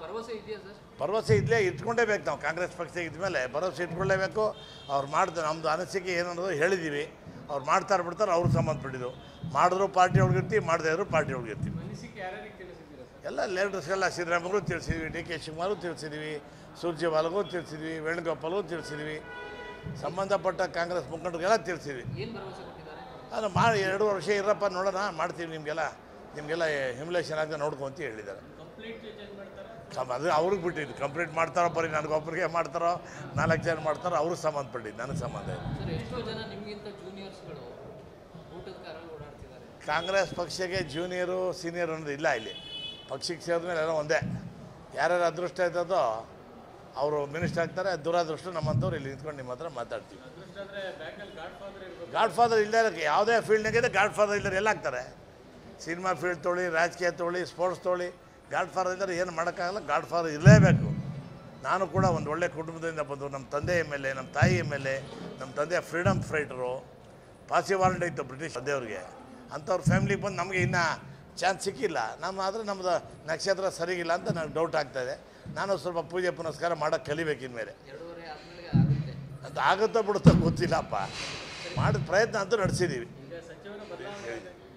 ಭರವಸೆ ಇದೆಯಾ ಸರ್ ಭರವಸೆ ಇದ್ಲೇ ಇಟ್ಕೊಂಡೇ ಬೇಕು ನಾವು ಕಾಂಗ್ರೆಸ್ ಪಕ್ಷ ಇದ್ಮೇಲೆ ಭರವಸೆ ಇಟ್ಕೊಳ್ಳೇಬೇಕು ಅವ್ರು ಮಾಡ್ತಾರೆ ನಮ್ಮದು ಅನಿಸಿಕೆ ಏನನ್ನೋದು ಹೇಳಿದ್ದೀವಿ ಅವ್ರು ಮಾಡ್ತಾರೆ ಬಿಡ್ತಾರೆ ಅವ್ರಿಗೆ ಸಂಬಂಧಪಟ್ಟಿದ್ದು ಮಾಡಿದ್ರು ಪಾರ್ಟಿ ಒಳಗಿರ್ತೀವಿ ಮಾಡದೇ ಇದ್ರು ಪಾರ್ಟಿ ಒಳಗಿರ್ತೀವಿ ಅನಿಸಿಕೆ ಯಾರ್ಯಾರಿಗೆ ತಿಳಿಸಿದ್ದೀರಾ ಸರ್ ಎಲ್ಲ ಲೀಡರ್ಸ್ಗೆಲ್ಲ ಸಿದ್ದರಾಮಯ್ಯಗೂ ತಿಳಿಸಿದ್ವಿ ಡಿ ಕೆ ಶಿವಕುಮಾರು ತಿಳಿಸಿದ್ವಿ ಸೂರ್ಜೇವಾಲ್ಗೂ ತಿಳಿಸಿದ್ವಿ ವೇಣುಗೋಪಾಲ್ಗೂ ತಿಳಿಸಿದ್ವಿ ಸಂಬಂಧಪಟ್ಟ ಕಾಂಗ್ರೆಸ್ ಮುಖಂಡರಿಗೆಲ್ಲ ತಿಳಿಸಿದ್ವಿ ಏನು ಭರವಸೆ ಕೊಟ್ಟಿದ್ದಾರೆ ಅದು ಮಾಡಿ ಎರಡು ವರ್ಷ ಇರಪ್ಪ ನೋಡೋಣ ಮಾಡ್ತೀವಿ ನಿಮಗೆಲ್ಲ ನಿಮಗೆಲ್ಲ ಹಿಮ್ಯುಲೇಷನ್ ಆಗದೆ ನೋಡ್ಕೊಂತ ಹೇಳಿದ್ದಾರೆ ಕಂಪ್ಲೀಟ್ ಚೇಂಜ್ ಮಾಡ್ತಾರೆ ಸಮ ಅದು ಅವ್ರಿಗೆ ಬಿಟ್ಟಿದ್ದು ಕಂಪ್ಲೀಟ್ ಮಾಡ್ತಾರೋ ಬರೀ ನನಗೊಬ್ಬರಿಗೆ ಮಾಡ್ತಾರೋ ನಾಲ್ಕು ಜನ ಮಾಡ್ತಾರೋ ಅವ್ರಿಗೆ ಸಂಬಂಧಪಟ್ಟಿದ್ದು ನನಗೆ ಸಂಬಂಧ ಇಲ್ಲ ಸರ್ ಎಷ್ಟೋ ಜನ ನಿಮಗಿಂತ ಜೂನಿಯರ್ಸ್ಗಳು ಊಟದ ಕಾರಲ್ಲಿ ಓಡಾಡ್ತಿದ್ದಾರೆ ಕಾಂಗ್ರೆಸ್ ಪಕ್ಷಕ್ಕೆ ಜೂನಿಯರು ಸೀನಿಯರ್ ಅನ್ನೋದು ಇಲ್ಲ ಇಲ್ಲಿ ಪಕ್ಷಕ್ಕೆ ಸೇರಿದ್ಮೇಲೆ ಎಲ್ಲ ಒಂದೇ ಯಾರ್ಯಾರು ಅದೃಷ್ಟ ಇದ್ದದೋ ಅವರು ಮಿನಿಸ್ಟರ್ ಆಗ್ತಾರೆ ದುರಾದೃಷ್ಟ ನಮ್ಮಂಥವ್ರು ಇಲ್ಲಿ ನಿಂತ್ಕೊಂಡು ನಿಮ್ಮ ಹತ್ರ ಮಾತಾಡ್ತೀವಿ ಅದೃಷ್ಟಾದ್ರೆ ಬ್ಯಾಕಲ್ಲಿ ಗಾಡ್ ಫಾದರ್ ಇರ್ಬೇಕು ಗಾಡ್ ಫಾದರ್ ಇಲ್ಲದೆ ಯಾವುದೇ ಫೀಲ್ಡ್ನಾಗಿದೆ ಗಾಡ್ ಫಾದರ್ ಇಲ್ಲದೆ ಎಲ್ಲ ಆಗ್ತಾರೆ ಸಿನಿಮಾ ಫೀಲ್ಡ್ ತೊಗೊಳ್ಳಿ ರಾಜಕೀಯ ತೊಗೊಳ್ಳಿ ಸ್ಪೋರ್ಟ್ಸ್ ತೊಗೊಳ್ಳಿ ಗಾಡ್ ಫಾದರ್ ಇದ್ದರೆ ಏನು ಮಾಡೋಕ್ಕಾಗಲ್ಲ ಗಾಡ್ ಫಾದರ್ ಇರಲೇಬೇಕು ನಾನು ಕೂಡ ಒಂದು ಒಳ್ಳೆ ಕುಟುಂಬದಿಂದ ಬಂದು ನಮ್ಮ ತಂದೆ ಎಮ್ ಎಲ್ ಎ ನಮ್ಮ ತಾಯಿ ಎಮ್ ಎಲ್ ಎ ನಮ್ಮ ತಂದೆಯ ಫ್ರೀಡಮ್ ಫೈಟರು ಪಾಸಿ ವಾರಂಟ್ ಇತ್ತು ಬ್ರಿಟಿಷ್ ತಂದೆಯವ್ರಿಗೆ ಅಂಥವ್ರ ಫ್ಯಾಮ್ಲಿಗೆ ಬಂದು ನಮಗೆ ಇನ್ನೂ ಚಾನ್ಸ್ ಸಿಕ್ಕಿಲ್ಲ ನಮ್ಮ ಆದರೆ ನಮ್ಮದು ನಕ್ಷತ್ರ ಸರಿಗಿಲ್ಲ ಅಂತ ನನಗೆ ಡೌಟ್ ಆಗ್ತಾಯಿದೆ ನಾನು ಸ್ವಲ್ಪ ಪೂಜೆ ಪುನಸ್ಕಾರ ಮಾಡೋಕ್ಕೆ ಕಲಿಬೇಕು ಇನ್ಮೇಲೆ ಎರಡೂವರೆ ಆದ್ಮೇಲೆ ಆಗುತ್ತೆ ಅಂತ ಆಗುತ್ತೋ ಬಿಡುತ್ತೋ ಗೊತ್ತಿಲ್ಲಪ್ಪ ಮಾಡಿದ ಪ್ರಯತ್ನ ಅಂತೂ ನಡೆಸಿದ್ದೀವಿ ಈಗ ಸಚಿವರ ಬದಲಾವಣೆ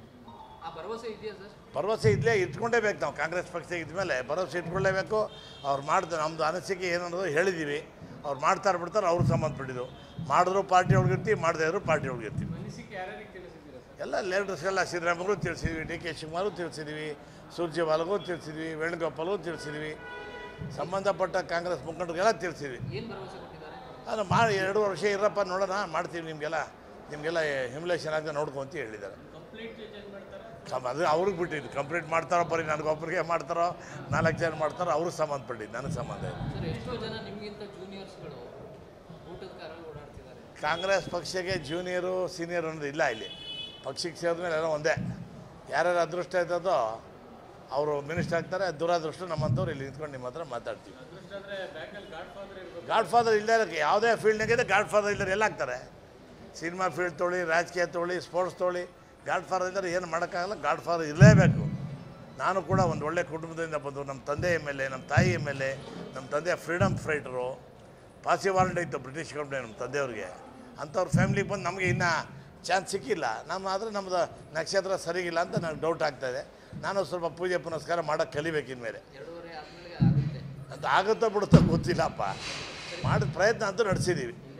ಆ ಭರವಸೆ ಇದೆಯಾ ಸರ್ ಭರವಸೆ ಇದ್ಲೇ ಇಟ್ಕೊಂಡೇ ಬೇಕು ನಾವು ಕಾಂಗ್ರೆಸ್ ಪಕ್ಷ ಇದ್ಮೇಲೆ ಭರವಸೆ ಇಟ್ಕೊಳ್ಳೇಬೇಕು ಅವ್ರು ಮಾಡ್ತಾರೆ ನಮ್ಮದು ಅನಿಸಿಕೆ ಏನನ್ನೋದು ಹೇಳಿದ್ದೀವಿ ಅವ್ರು ಮಾಡ್ತಾರೆ ಬಿಡ್ತಾರೆ ಅವ್ರಿಗೆ ಸಂಬಂಧಪಟ್ಟಿದ್ದು ಮಾಡಿದ್ರು ಪಾರ್ಟಿ ಒಳಗಿರ್ತೀವಿ ಮಾಡದೇ ಇದ್ರು ಪಾರ್ಟಿ ಒಳಗಿರ್ತೀವಿ ಅನಿಸಿಕೆ ಯಾರ್ಯಾರಿಗೆ ತಿಳಿಸಿದ್ದೀರಾ ಸರ್ ಎಲ್ಲ ಲೀಡರ್ಸ್ಗೆಲ್ಲ ಸಿದ್ದರಾಮಯ್ಯಗೂ ತಿಳಿಸಿದ್ವಿ ಡಿ ಕೆ ಶಿವಕುಮಾರು ತಿಳಿಸಿದ್ವಿ ಸೂರ್ಜೇವಾಲ್ಗೂ ತಿಳಿಸಿದ್ವಿ ವೇಣುಗೋಪಾಲ್ಗೂ ತಿಳಿಸಿದ್ವಿ ಸಂಬಂಧಪಟ್ಟ ಕಾಂಗ್ರೆಸ್ ಮುಖಂಡರಿಗೆಲ್ಲ ತಿಳಿಸಿದ್ವಿ ಏನು ಭರವಸೆ ಕೊಟ್ಟಿದ್ದಾರೆ ಅದು ಮಾಡಿ ಎರಡು ವರ್ಷ ಇರಪ್ಪ ನೋಡೋಣ ಮಾಡ್ತೀವಿ ನಿಮಗೆಲ್ಲ ನಿಮಗೆಲ್ಲ ಹಿಮ್ಯುಲೇಷನ್ ಆಗದೆ ನೋಡ್ಕೊಂತ ಹೇಳಿದ್ದಾರೆ ಕಂಪ್ಲೀಟ್ ಚೇಂಜ್ ಮಾಡ್ತಾರೆ ಸಮ ಅದು ಅವ್ರಿಗೆ ಬಿಟ್ಟಿದ್ದು ಕಂಪ್ಲೀಟ್ ಮಾಡ್ತಾರೋ ಬರೀ ನನಗೊಬ್ಬರಿಗೆ ಮಾಡ್ತಾರೋ ನಾಲ್ಕು ಜನ ಮಾಡ್ತಾರೋ ಅವ್ರಿಗೆ ಸಂಬಂಧಪಟ್ಟಿದ್ದು ನನಗೆ ಸಂಬಂಧ ಇಲ್ಲ ಸರ್ ಎಷ್ಟೋ ಜನ ನಿಮಗಿಂತ ಜೂನಿಯರ್ಸ್ಗಳು ಊಟದ ಕಾರಲ್ಲಿ ಓಡಾಡ್ತಿದ್ದಾರೆ ಕಾಂಗ್ರೆಸ್ ಪಕ್ಷಕ್ಕೆ ಜೂನಿಯರು ಸೀನಿಯರ್ ಅನ್ನೋದು ಇಲ್ಲ ಇಲ್ಲಿ ಪಕ್ಷಕ್ಕೆ ಸೇರಿದ್ಮೇಲೆ ಎಲ್ಲ ಒಂದೇ ಯಾರ್ಯಾರು ಅದೃಷ್ಟ ಇದ್ದದೋ ಅವರು ಮಿನಿಸ್ಟರ್ ಆಗ್ತಾರೆ ದುರಾದೃಷ್ಟ ನಮ್ಮಂಥವ್ರು ಇಲ್ಲಿ ನಿಂತ್ಕೊಂಡು ನಿಮ್ಮ ಹತ್ರ ಮಾತಾಡ್ತೀವಿ ಅದೃಷ್ಟಾದ್ರೆ ಬ್ಯಾಕಲ್ಲಿ ಗಾಡ್ ಫಾದರ್ ಇರ್ಬೇಕು ಗಾಡ್ ಫಾದರ್ ಇಲ್ಲದೆ ಯಾವುದೇ ಫೀಲ್ಡ್ನಾಗಿದೆ ಗಾಡ್ ಫಾದರ್ ಇಲ್ಲದೆ ಎಲ್ಲ ಆಗ್ತಾರೆ ಸಿನಿಮಾ ಫೀಲ್ಡ್ ತೊಗೊಳ್ಳಿ ರಾಜಕೀಯ ತೊಗೊಳ್ಳಿ ಸ್ಪೋರ್ಟ್ಸ್ ತೊಗೊಳ್ಳಿ ಗಾಡ್ ಫಾದರ್ ಇದ್ದರೆ ಏನು ಮಾಡೋಕ್ಕಾಗಲ್ಲ ಗಾಡ್ ಫಾದರ್ ಇರಲೇಬೇಕು ನಾನು ಕೂಡ ಒಂದು ಒಳ್ಳೆ ಕುಟುಂಬದಿಂದ ಬಂದು ನಮ್ಮ ತಂದೆ ಎಮ್ ಎಲ್ ಎ ನಮ್ಮ ತಾಯಿ ಎಮ್ ಎಲ್ ಎ ನಮ್ಮ ತಂದೆಯ ಫ್ರೀಡಮ್ ಫೈಟರು ಪಾಸಿ ವಾರಂಟ್ ಇತ್ತು ಬ್ರಿಟಿಷ್ ಕಂಪ್ನಿ ನಮ್ಮ ತಂದೆಯವ್ರಿಗೆ ಅಂಥವ್ರ ಫ್ಯಾಮ್ಲಿಗೆ ಬಂದು ನಮಗೆ ಇನ್ನೂ ಚಾನ್ಸ್ ಸಿಕ್ಕಿಲ್ಲ ನಮ್ಮ ಆದರೆ ನಮ್ಮದು ನಕ್ಷತ್ರ ಸರಿಗಿಲ್ಲ ಅಂತ ನನಗೆ ಡೌಟ್ ಆಗ್ತಾಯಿದೆ ನಾನು ಸ್ವಲ್ಪ ಪೂಜೆ ಪುನಸ್ಕಾರ ಮಾಡೋಕ್ಕೆ ಕಲಿಬೇಕು ಇನ್ಮೇಲೆ ಎರಡೂವರೆ ಆದ್ಮೇಲೆ ಆಗುತ್ತೆ ಅಂತ ಆಗುತ್ತೋ ಬಿಡುತ್ತೋ ಗೊತ್ತಿಲ್ಲಪ್ಪ ಮಾಡಿದ ಪ್ರಯತ್ನ ಅಂತೂ ನಡೆಸಿದ್ದೀವಿ ಈಗ